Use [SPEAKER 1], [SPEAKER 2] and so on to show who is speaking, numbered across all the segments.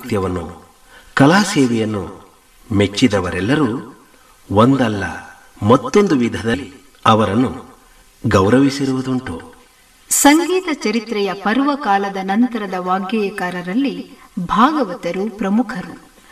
[SPEAKER 1] ಪಾಂಡಿತ್ಯವನ್ನು ಕಲಾ ಸೇವೆಯನ್ನು ಮೆಚ್ಚಿದವರೆಲ್ಲರೂ ಒಂದಲ್ಲ ಮತ್ತೊಂದು ವಿಧದಲ್ಲಿ ಅವರನ್ನು ಗೌರವಿಸಿರುವುದುಂಟು
[SPEAKER 2] ಸಂಗೀತ ಚರಿತ್ರೆಯ ಪರ್ವಕಾಲದ ನಂತರದ ವಾಗ್ಗೇಯಕಾರರಲ್ಲಿ ಭಾಗವತರು ಪ್ರಮುಖರು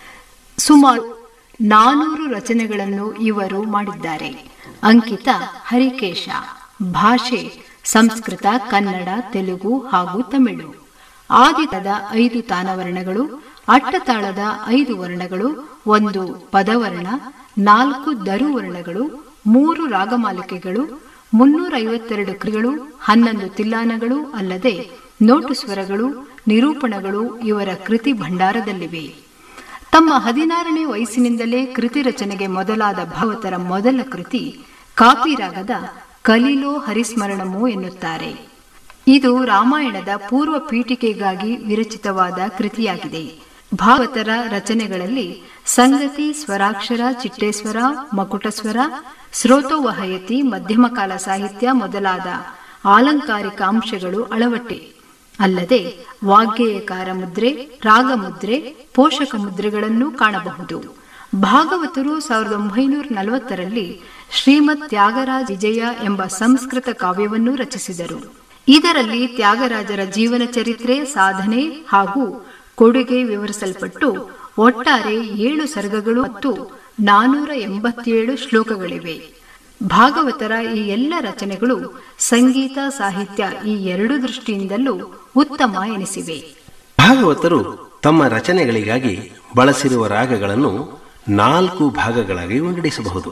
[SPEAKER 2] ಸುಮಾರು ನಾನೂರು ರಚನೆಗಳನ್ನು ಇವರು ಮಾಡಿದ್ದಾರೆ ಅಂಕಿತ ಹರಿಕೇಶ ಭಾಷೆ ಸಂಸ್ಕೃತ ಕನ್ನಡ ತೆಲುಗು ಹಾಗೂ ತಮಿಳು ಆದಿತದ ಐದು ತಾನವರ್ಣಗಳು ಅಟ್ಟತಾಳದ ಐದು ವರ್ಣಗಳು ಒಂದು ಪದವರ್ಣ ನಾಲ್ಕು ದರುವರ್ಣಗಳು ಮೂರು ರಾಗಮಾಲಿಕೆಗಳು ಮುನ್ನೂರ ಐವತ್ತೆರಡು ಕೃಗಳು ಹನ್ನೊಂದು ತಿಲ್ಲಾನಗಳು ಅಲ್ಲದೆ ನೋಟು ಸ್ವರಗಳು ನಿರೂಪಣಗಳು ಇವರ ಕೃತಿ ಭಂಡಾರದಲ್ಲಿವೆ ತಮ್ಮ ಹದಿನಾರನೇ ವಯಸ್ಸಿನಿಂದಲೇ ಕೃತಿ ರಚನೆಗೆ ಮೊದಲಾದ ಭಾವತರ ಮೊದಲ ಕೃತಿ ಕಾಪಿರಾಗದ ಕಲೀಲೋ ಹರಿಸ್ಮರಣಮೋ ಎನ್ನುತ್ತಾರೆ ಇದು ರಾಮಾಯಣದ ಪೂರ್ವ ಪೀಠಿಕೆಗಾಗಿ ವಿರಚಿತವಾದ ಕೃತಿಯಾಗಿದೆ ಭಾಗವತರ ರಚನೆಗಳಲ್ಲಿ ಸಂಗತಿ ಸ್ವರಾಕ್ಷರ ಚಿಟ್ಟೇಶ್ವರ ಮಕುಟಸ್ವರ ಸ್ರೋತೋವಹಯತಿ ಮಧ್ಯಮಕಾಲ ಸಾಹಿತ್ಯ ಮೊದಲಾದ ಆಲಂಕಾರಿಕ ಅಂಶಗಳು ಅಳವಟ್ಟೆ ಅಲ್ಲದೆ ವಾಗ್ಗೇಯಕಾರ ಮುದ್ರೆ ರಾಗಮುದ್ರೆ ಪೋಷಕ ಮುದ್ರೆಗಳನ್ನು ಕಾಣಬಹುದು ಭಾಗವತರು ಸಾವಿರದ ಒಂಬೈನೂರ ನಲವತ್ತರಲ್ಲಿ ಶ್ರೀಮತ್ ತ್ಯಾಗರಾಜ ವಿಜಯ ಎಂಬ ಸಂಸ್ಕೃತ ಕಾವ್ಯವನ್ನು ರಚಿಸಿದರು ಇದರಲ್ಲಿ ತ್ಯಾಗರಾಜರ ಜೀವನ ಚರಿತ್ರೆ ಸಾಧನೆ ಹಾಗೂ ಕೊಡುಗೆ ವಿವರಿಸಲ್ಪಟ್ಟು ಒಟ್ಟಾರೆ ಏಳು ಸರ್ಗಗಳು ಮತ್ತು ನಾನೂರ ಎಂಬತ್ತೇಳು ಶ್ಲೋಕಗಳಿವೆ ಭಾಗವತರ ಈ ಎಲ್ಲ ರಚನೆಗಳು ಸಂಗೀತ ಸಾಹಿತ್ಯ ಈ ಎರಡು ದೃಷ್ಟಿಯಿಂದಲೂ ಉತ್ತಮ ಎನಿಸಿವೆ
[SPEAKER 1] ಭಾಗವತರು ತಮ್ಮ ರಚನೆಗಳಿಗಾಗಿ ಬಳಸಿರುವ ರಾಗಗಳನ್ನು ನಾಲ್ಕು ಭಾಗಗಳಾಗಿ ವಿಂಗಡಿಸಬಹುದು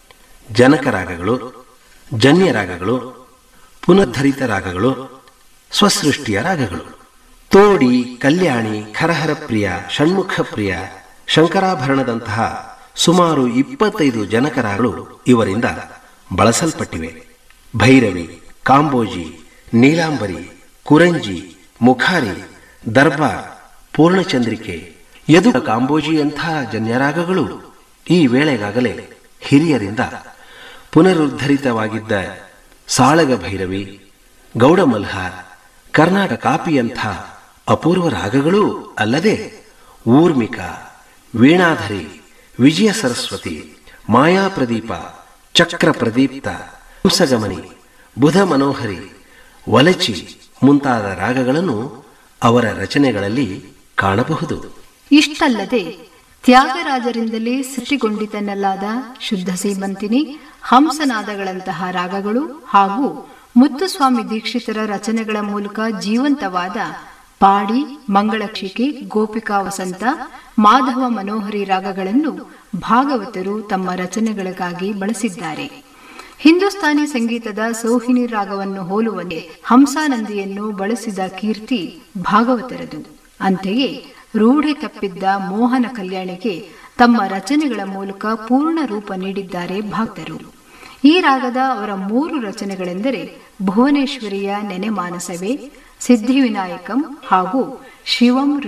[SPEAKER 1] ಜನಕ ರಾಗಗಳು ಜನ್ಯ ರಾಗಗಳು ಪುನರ್ಧರಿತ ರಾಗಗಳು ಸ್ವಸೃಷ್ಟಿಯ ರಾಗಗಳು ತೋಡಿ ಕಲ್ಯಾಣಿ ಖರಹರ ಪ್ರಿಯ ಷಣ್ಮುಖ ಪ್ರಿಯ ಶಂಕರಾಭರಣದಂತಹ ಸುಮಾರು ಇಪ್ಪತ್ತೈದು ಜನಕರಾಗಳು ಇವರಿಂದ ಬಳಸಲ್ಪಟ್ಟಿವೆ ಭೈರವಿ ಕಾಂಬೋಜಿ ನೀಲಾಂಬರಿ ಕುರಂಜಿ ಮುಖಾರಿ ದರ್ಬಾರ್ ಪೂರ್ಣಚಂದ್ರಿಕೆ ಯದು ಕಾಂಬೋಜಿಯಂಥ ಜನ್ಯರಾಗಗಳು ಈ ವೇಳೆಗಾಗಲೇ ಹಿರಿಯರಿಂದ ಪುನರುದ್ಧರಿತವಾಗಿದ್ದ ಸಾಳಗ ಭೈರವಿ ಗೌಡಮಲ್ಹಾರ್ ಕರ್ನಾಟಕ ಕಾಪಿಯಂಥ ಅಪೂರ್ವ ರಾಗಗಳೂ ಅಲ್ಲದೆ ಊರ್ಮಿಕ ವೀಣಾಧರಿ ವಿಜಯ ಸರಸ್ವತಿ ಮಾಯಾ ಪ್ರದೀಪ ಚಕ್ರ ಪ್ರದೀಪ್ತ ಹಂಸಗಮನಿ ಬುಧ ಮನೋಹರಿ ವಲಚಿ ಮುಂತಾದ ರಾಗಗಳನ್ನು ಅವರ ರಚನೆಗಳಲ್ಲಿ ಕಾಣಬಹುದು
[SPEAKER 2] ಇಷ್ಟಲ್ಲದೆ ತ್ಯಾಗರಾಜರಿಂದಲೇ ಸೃಷ್ಟಿಗೊಂಡಿತನಲ್ಲಾದ ಶುದ್ಧ ಸೀಮಂತಿನಿ ಹಂಸನಾದಗಳಂತಹ ರಾಗಗಳು ಹಾಗೂ ಮುತ್ತುಸ್ವಾಮಿ ದೀಕ್ಷಿತರ ರಚನೆಗಳ ಮೂಲಕ ಜೀವಂತವಾದ ಪಾಡಿ ಮಂಗಳಕ್ಷಿಕೆ ಗೋಪಿಕಾ ವಸಂತ ಮಾಧವ ಮನೋಹರಿ ರಾಗಗಳನ್ನು ಭಾಗವತರು ತಮ್ಮ ರಚನೆಗಳಿಗಾಗಿ ಬಳಸಿದ್ದಾರೆ ಹಿಂದೂಸ್ತಾನಿ ಸಂಗೀತದ ಸೌಹಿನಿ ರಾಗವನ್ನು ಹೋಲುವಂತೆ ಹಂಸಾನಂದಿಯನ್ನು ಬಳಸಿದ ಕೀರ್ತಿ ಭಾಗವತರದು ಅಂತೆಯೇ ರೂಢಿ ತಪ್ಪಿದ್ದ ಮೋಹನ ಕಲ್ಯಾಣಿಗೆ ತಮ್ಮ ರಚನೆಗಳ ಮೂಲಕ ಪೂರ್ಣ ರೂಪ ನೀಡಿದ್ದಾರೆ ಭಕ್ತರು ಈ ರಾಗದ ಅವರ ಮೂರು ರಚನೆಗಳೆಂದರೆ ಭುವನೇಶ್ವರಿಯ ನೆನೆ ಮಾನಸವೇ ಸಿದ್ಧಿವಿನಾಯಕಂ ಹಾಗೂ ಶಿವಂ